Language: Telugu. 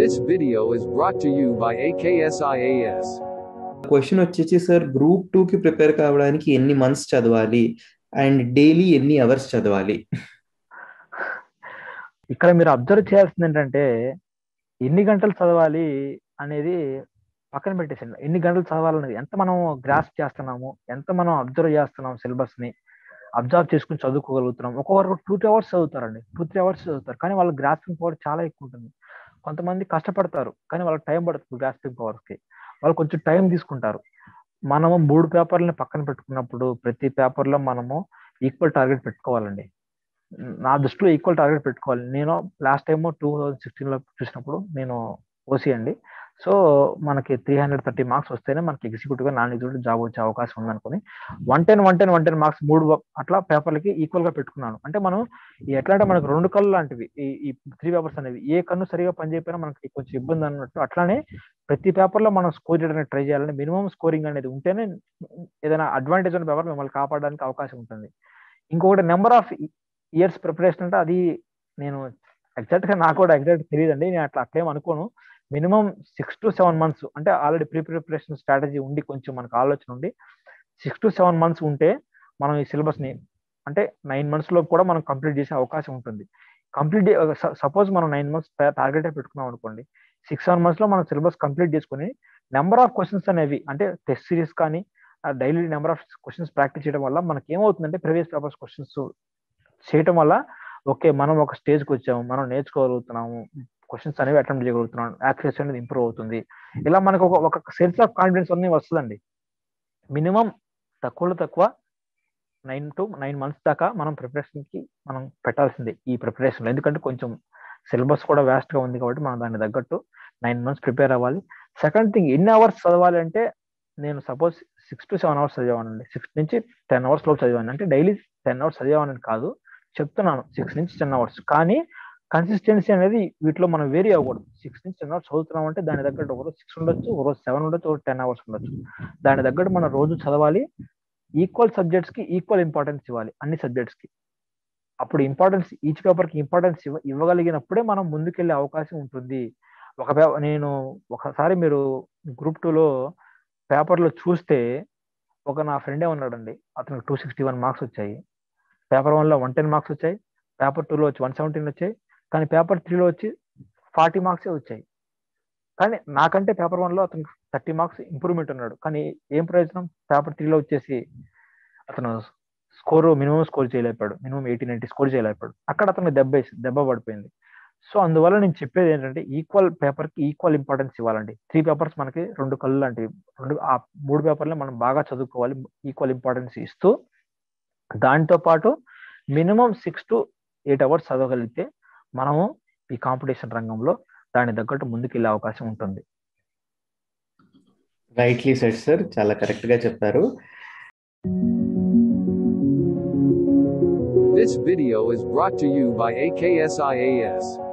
This video is brought to you by AKSIAS. Question వచ్చేసి సార్ గ్రూప్ టూ కి ప్రిపేర్ కావడానికి ఎన్ని మంత్స్ చదవాలి అండ్ డైలీ ఎన్ని అవర్స్ చదవాలి ఇక్కడ మీరు అబ్జర్వ్ చేయాల్సింది ఏంటంటే ఎన్ని గంటలు చదవాలి అనేది పక్కన పెట్టేసండి ఎన్ని గంటలు చదవాలనేది ఎంత మనం గ్రాస్ చేస్తున్నాము ఎంత మనం అబ్జర్వ్ చేస్తున్నాం సిలబస్ ని అబ్జర్వ్ చేసుకుని చదువుకోగలుగుతున్నాం ఒక్కొక్కరు టూ త్రీ అవర్స్ చదువుతారండి టూ త్రీ అవర్స్ చదువుతారు కానీ వాళ్ళ గ్రాస్పింగ్ పవర్ చాలా ఎక్కువ ఉంటుంది కొంతమంది కష్టపడతారు కానీ వాళ్ళకి టైం పడుతుంది గ్రాస్పింగ్ పవర్కి వాళ్ళు కొంచెం టైం తీసుకుంటారు మనము మూడు పేపర్లని పక్కన పెట్టుకున్నప్పుడు ప్రతి పేపర్లో మనము ఈక్వల్ టార్గెట్ పెట్టుకోవాలండి నా దృష్టిలో ఈక్వల్ టార్గెట్ పెట్టుకోవాలి నేను లాస్ట్ టైం టూ థౌజండ్ సిక్స్టీన్లో చూసినప్పుడు నేను ఓసీ అండి సో మనకి త్రీ హండ్రెడ్ థర్టీ మార్క్స్ వస్తేనే మనకి ఎగ్జిక్యూటివ్ గా నాన్ ఎగ్జిక్యూటివ్ జాబ్ వచ్చే అవకాశం ఉందనుకుని one ten one ten one ten marks మూడు అట్లా పేపర్లకి ఈక్వల్ గా పెట్టుకున్నాను అంటే మనం ఎట్లా అంటే మనకు రెండు కళ్ళు లాంటివి ఈ ఈ త్రీ పేపర్స్ అనేవి ఏ కన్ను సరిగా పనిచేయకపోయినా మనకి కొంచెం ఇబ్బంది అన్నట్టు అట్లానే ప్రతి పేపర్ లో మనం స్కోర్ చేయడానికి ట్రై చేయాలని మినిమం స్కోరింగ్ అనేది ఉంటేనే ఏదైనా అడ్వాంటేజ్ ఉన్న పేపర్ మిమ్మల్ని కాపాడడానికి అవకాశం ఉంటుంది ఇంకొకటి నెంబర్ ఆఫ్ ఇయర్స్ ప్రిపరేషన్ అంటే అది నేను ఎగ్జాక్ట్ గా నాకు కూడా ఎగ్జాక్ట్ తెలియదండి నేను అట్లా అట్లేం అనుకోను minimum six to seven months అంటే ఆల్రెడీ ప్రీ ప్రిపరేషన్ స్ట్రాటజీ ఉండి కొంచెం మనకు ఆలోచన ఉండి సిక్స్ టు సెవెన్ మంత్స్ ఉంటే మనం ఈ సిలబస్ ని అంటే నైన్ మంత్స్ లో కూడా మనం కంప్లీట్ చేసే అవకాశం ఉంటుంది కంప్లీట్ సపోజ్ మనం నైన్ మంత్స్ టార్గెట్ పెట్టుకున్నాం అనుకోండి సిక్స్ సెవెన్ మంత్స్ లో మనం సిలబస్ కంప్లీట్ చేసుకుని నెంబర్ ఆఫ్ క్వశ్చన్స్ అనేవి అంటే టెస్ట్ సిరీస్ కానీ daily number of questions practice చేయడం వల్ల మనకి ఏమవుతుందంటే ప్రీవియస్ పేపర్స్ క్వశ్చన్స్ చేయటం వల్ల ఓకే మనం ఒక స్టేజ్కి వచ్చాము మనం నేర్చుకోగలుగుతున్నాము క్వశ్చన్స్ అనేవి అటెంప్ట్ చేయగలుగుతున్నాం యాక్యురసీ అనేది ఇంప్రూవ్ అవుతుంది ఇలా మనకు ఒక ఒక సెన్స్ ఆఫ్ కాన్ఫిడెన్స్ అనేది వస్తుందండి మినిమం తక్కువలో తక్కువ నైన్ టు నైన్ మంత్స్ దాకా మనం ప్రిపరేషన్ కి మనం పెట్టాల్సిందే ఈ ప్రిపరేషన్ ఎందుకంటే కొంచెం సిలబస్ కూడా వ్యాస్ట్ గా ఉంది కాబట్టి మనం దానికి తగ్గట్టు నైన్ మంత్స్ ప్రిపేర్ అవ్వాలి సెకండ్ థింగ్ ఎన్ని అవర్స్ చదవాలి అంటే నేను suppose six to seven hours చదివానండి సిక్స్ నుంచి టెన్ అవర్స్ లోపు చదివాను అంటే డైలీ టెన్ అవర్స్ చదివానని కాదు చెప్తున్నాను సిక్స్ నుంచి టెన్ అవర్స్ కానీ కన్సిస్టెన్సీ అనేది వీటిలో మనం వేరీ అవ్వకూడదు సిక్స్ నుంచి టెన్ అవర్స్ చదువుతున్నాం అంటే దాని తగ్గట్టు ఒక రోజు సిక్స్ ఉండొచ్చు ఒక రోజు సెవెన్ ఉండొచ్చు ఒక టెన్ అవర్స్ ఉండొచ్చు దాని తగ్గట్టు మనం రోజు చదవాలి ఈక్వల్ సబ్జెక్ట్స్ కి ఈక్వల్ ఇంపార్టెన్స్ ఇవ్వాలి అన్ని సబ్జెక్ట్స్ కి అప్పుడు ఇంపార్టెన్స్ ఈచ్ పేపర్ కి ఇంపార్టెన్స్ ఇవ్వ ఇవ్వగలిగినప్పుడే మనం ముందుకెళ్లే అవకాశం ఉంటుంది ఒక నేను ఒకసారి మీరు గ్రూప్ టూలో పేపర్లో చూస్తే ఒక నా ఫ్రెండే ఉన్నాడండి అతనికి టూ సిక్స్టీ వన్ మార్క్స్ వచ్చాయి పేపర్ వన్లో వన్ టెన్ మార్క్స్ వచ్చాయి పేపర్ టూలో వచ్చి వన్ సెవెంటీన్ వచ్చాయి కానీ పేపర్ త్రీలో వచ్చి ఫార్టీ మార్క్సే వచ్చాయి కానీ నాకంటే పేపర్ వన్లో అతనికి థర్టీ మార్క్స్ ఇంప్రూవ్మెంట్ ఉన్నాడు కానీ ఏం ప్రయోజనం పేపర్ త్రీలో వచ్చేసి అతను స్కోర్ మినిమం స్కోర్ చేయలేపాడు మినిమం ఎయిటీ నైన్టీ స్కోర్ చేయలేపాడు అక్కడ అతను దెబ్బ దెబ్బ పడిపోయింది సో అందువల్ల నేను చెప్పేది ఏంటంటే ఈక్వల్ పేపర్ కి ఈక్వల్ ఇంపార్టెన్స్ ఇవ్వాలండి త్రీ పేపర్స్ మనకి రెండు కళ్ళు లాంటివి రెండు ఆ మూడు పేపర్లు మనం బాగా చదువుకోవాలి ఈక్వల్ ఇంపార్టెన్స్ ఇస్తూ దాంతో పాటు minimum six to eight hours చదవగలిగితే మనము ఈ కాంపిటీషన్ రంగంలో దాని తగ్గట్టు ముందుకెళ్ళే అవకాశం ఉంటుంది రైట్లీ సెట్ సార్ చాలా కరెక్ట్ గా చెప్పారు This video is brought to you by AKSIAS.